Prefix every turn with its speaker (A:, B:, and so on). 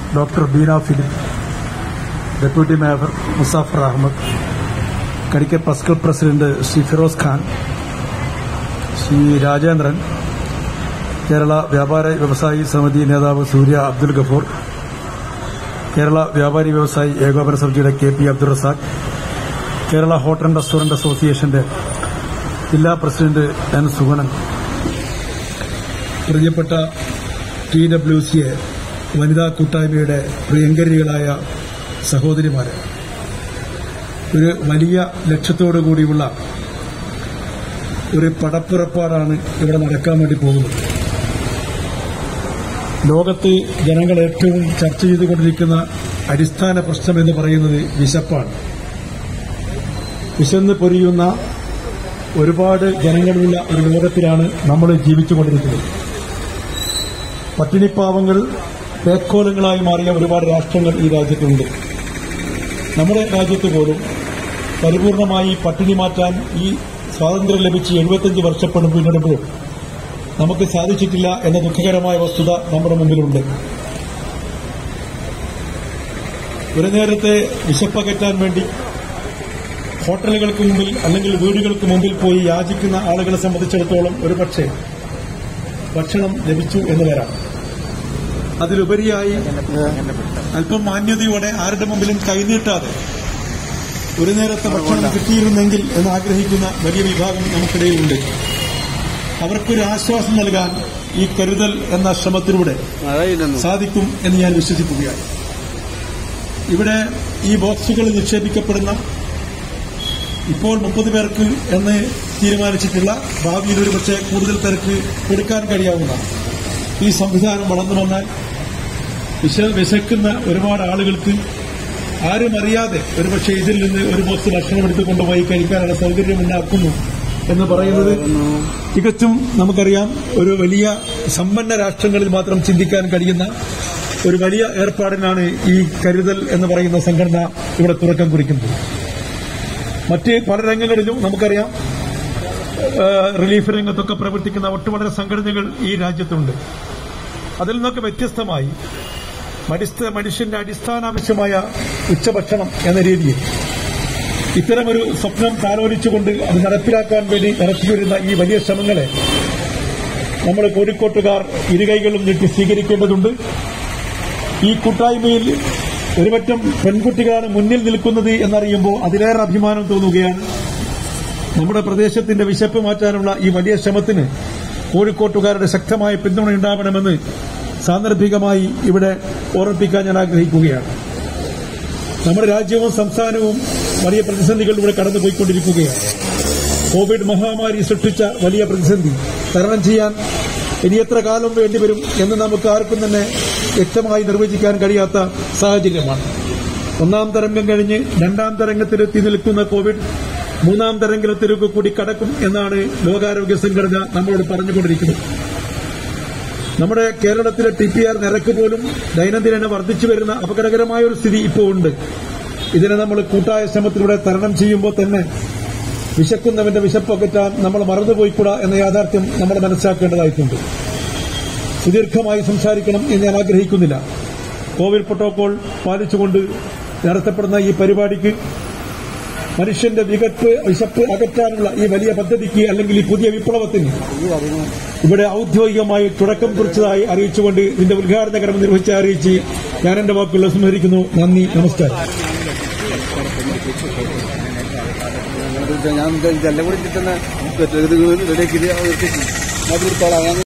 A: doctor Beena Philip deputy mayor Muzaffar Ahammed Karikkal press club president Shri Firoz Khan Shri Rajendran Kerala വ്യാപാര വ്യവസായി സമിതി നേതാവ് സൂര്യ അബ്ദുൽ ഗഫൂർ കേരള വ്യാപാരി വ്യവസായി ഏകോപന സമിതിയുടെ K P Abdul Razak Kerala hotel and restaurant അസോസിയേഷന്റെ ജില്ലാ പ്രസിഡന്റ് എൻ സുഗണൻ പ്രിയപ്പെട്ട ടി ഡബ്ല്യു സി എ വനിതാ കൂട്ടായ്മയുടെ പ്രിയങ്കരികളായ സഹോദരിമാരെ ഒരു വലിയ ലക്ഷ്യത്തോടു കൂടിയുള്ള ഒരു പടപ്പുറപ്പാടാണ് ഇവിടെ നടക്കാൻ വേണ്ടി പോകുന്നത് ലോകത്ത് ജനങ്ങൾ ഏറ്റവും ചർച്ച ചെയ്തുകൊണ്ടിരിക്കുന്ന അടിസ്ഥാന പ്രശ്നം എന്ന് പറയുന്നത് വിശപ്പാണ് വിശന്ന് പൊരിയുന്ന ഒരുപാട് ജനങ്ങളുള്ള ഒരു ലോകത്തിലാണ് നമ്മൾ ജീവിച്ചുകൊണ്ടിരിക്കുന്നത് പട്ടിണിപ്പാവങ്ങൾ പേക്കോലങ്ങളായി മാറിയ ഒരുപാട് രാഷ്ട്രങ്ങൾ ഈ രാജ്യത്തുണ്ട് നമ്മുടെ രാജ്യത്ത് പോലും പരിപൂർണമായി പട്ടിണി മാറ്റാൻ ഈ സ്വാതന്ത്ര്യം ലഭിച്ച് എഴുപത്തിയഞ്ച് വർഷപ്പെടും പിന്നിടുമ്പോഴും നമുക്ക് സാധിച്ചിട്ടില്ല എന്ന ദുഃഖകരമായ വസ്തുത നമ്മുടെ മുമ്പിലുണ്ട് ഒരു നേരത്തെ വിശപ്പകറ്റാൻ വേണ്ടി ഹോട്ടലുകൾക്ക് മുമ്പിൽ അല്ലെങ്കിൽ വീടുകൾക്ക് മുമ്പിൽ പോയി യാചിക്കുന്ന ആളുകളെ സംബന്ധിച്ചിടത്തോളം ഒരുപക്ഷെ ഭക്ഷണം ലഭിച്ചു എന്ന് വരാം അതിലുപരിയായി അല്പം മാന്യതയോടെ ആരുടെ മുമ്പിലും കൈനീട്ടാതെ ഒരു നേരത്തെ ഭക്ഷണം കിട്ടിയിരുന്നെങ്കിൽ എന്ന് ആഗ്രഹിക്കുന്ന വലിയ വിഭാഗം നമുക്കിടയിലുണ്ട് അവർക്കൊരു ആശ്വാസം നൽകാൻ ഈ കരുതൽ എന്ന ശ്രമത്തിലൂടെ
B: മഴയില്ലെന്നു
A: സാധിക്കും എന്ന് ഞാൻ വിശ്വസിക്കുകയാണ് ഇവിടെ ഈ ബോക്സുകളിൽ നിക്ഷേപിക്കപ്പെടുന്ന ഇപ്പോൾ മുപ്പത് പേർക്ക് എന്ന് തീരുമാനിച്ചിട്ടുള്ള ഭാവിയിൽ ഒരു പക്ഷേ കൂടുതൽ പേർക്ക് കൊടുക്കാൻ കഴിയാവുന്ന ഈ സംവിധാനം വളർന്നു വന്നാൽ വിശ വിശക്കുന്ന ഒരുപാട് ആളുകൾക്ക് ആരും അറിയാതെ ഒരുപക്ഷെ ഇതിൽ നിന്ന് ഒരു ബോക്സ് ഭക്ഷണം എടുത്ത് കൊണ്ടുപോയി കഴിക്കാനുള്ള സൗകര്യം ഉണ്ടാക്കുന്നു എന്ന് പറയുന്നത് തികച്ചും നമുക്കറിയാം ഒരു വലിയ സമ്പന്ന രാഷ്ട്രങ്ങളിൽ മാത്രം ചിന്തിക്കാൻ കഴിയുന്ന ഒരു വലിയ ഏർപ്പാടിനാണ് ഈ കരുതൽ എന്ന് പറയുന്ന സംഘടന ഇവിടെ തുടക്കം കുറിക്കുന്നത് മറ്റ് പല രംഗങ്ങളിലും നമുക്കറിയാം ഏഹ്, റിലീഫ് രംഗത്തൊക്കെ പ്രവർത്തിക്കുന്ന ഒട്ടുവളരെ സംഘടനകൾ ഈ രാജ്യത്തുണ്ട് അതിൽ നിന്നൊക്കെ വ്യത്യസ്തമായി മനുഷ്യ മനുഷ്യന്റെ അടിസ്ഥാന ആവശ്യമായ ഉച്ചഭക്ഷണം എന്ന രീതിയിൽ ഇത്തരമൊരു സ്വപ്നം താലോലിച്ചുകൊണ്ട് അത് നടപ്പിലാക്കാൻ വേണ്ടി നടത്തിവരുന്ന ഈ വലിയ ശ്രമങ്ങളെ നമ്മൾ കോഴിക്കോട്ടുകാർ ഇരുകൈകളും നീട്ടി സ്വീകരിക്കേണ്ടതുണ്ട് ഈ കൂട്ടായ്മയിൽ ഒരുപറ്റം പെൺകുട്ടികളാണ് മുന്നിൽ നിൽക്കുന്നത് എന്നറിയുമ്പോൾ അതിലേറെ അഭിമാനം തോന്നുകയാണ് നമ്മുടെ പ്രദേശത്തിന്റെ വിശപ്പ് മാറ്റാനുള്ള ഈ വലിയ ശ്രമത്തിന് കോഴിക്കോട്ടുകാരുടെ ശക്തമായ പിന്തുണ ഉണ്ടാവണമെന്ന് സാന്ദർഭികമായി ഇവിടെ ഓർമ്മിപ്പിക്കാൻ ഞാൻ ആഗ്രഹിക്കുകയാണ് നമ്മുടെ രാജ്യവും സംസ്ഥാനവും വലിയ പ്രതിസന്ധികളിലൂടെ കടന്നുപോയിക്കൊണ്ടിരിക്കുകയാണ് കോവിഡ് മഹാമാരി സൃഷ്ടിച്ച വലിയ പ്രതിസന്ധി തരണം ചെയ്യാൻ ഇനി എത്ര കാലം വേണ്ടിവരും എന്ന് നമുക്ക് ആർക്കും തന്നെ വ്യക്തമായി നിർവചിക്കാൻ കഴിയാത്ത സാഹചര്യമാണ് ഒന്നാം തരംഗം കഴിഞ്ഞ് രണ്ടാം തരംഗത്തിലെത്തി നിൽക്കുന്ന കോവിഡ് മൂന്നാം തരംഗത്തിലേക്ക് കൂടി കടക്കും എന്നാണ് ലോകാരോഗ്യ സംഘടന നമ്മളോട് പറഞ്ഞുകൊണ്ടിരിക്കുന്നത് നമ്മുടെ കേരളത്തിലെ ടി പി ആർ നിരക്ക് പോലും ദൈനംദിന വർദ്ധിച്ചു വരുന്ന അപകടകരമായ ഒരു സ്ഥിതി ഇപ്പോൾ ഉണ്ട് ഇതിനെ നമ്മൾ കൂട്ടായ ശ്രമത്തിലൂടെ തരണം ചെയ്യുമ്പോൾ തന്നെ വിശക്കുന്നവന്റെ വിശപ്പകറ്റാൻ നമ്മൾ മറന്നുപോയിക്കൂടാ എന്ന യാഥാർത്ഥ്യം നമ്മൾ മനസ്സിലാക്കേണ്ടതായിട്ടുണ്ട് സുദീർഘമായി സംസാരിക്കണം എന്ന് ഞാൻ ആഗ്രഹിക്കുന്നില്ല കോവിഡ് പ്രോട്ടോകോൾ പാലിച്ചുകൊണ്ട് നടത്തപ്പെടുന്ന ഈ പരിപാടിക്ക് മനുഷ്യന്റെ വികപ്പ് വിശപ്പ് അകറ്റാനുള്ള ഈ വലിയ പദ്ധതിക്ക് അല്ലെങ്കിൽ ഈ പുതിയ വിപ്ലവത്തിന് ഇവിടെ ഔദ്യോഗികമായി തുടക്കം കുറിച്ചതായി അറിയിച്ചുകൊണ്ട് ഇതിന്റെ ഉദ്ഘാടന കർമ്മം നിർവഹിച്ച അറിയിച്ച് ഞാൻ എന്റെ വാക്കുകൾ സംഹരിക്കുന്നു നന്ദി നമസ്കാരം
B: ഞാൻ ഇതെല്ലാം കൂടി കിട്ടുന്ന റെഡിയാക്കി അത് കൊടുത്തോളാം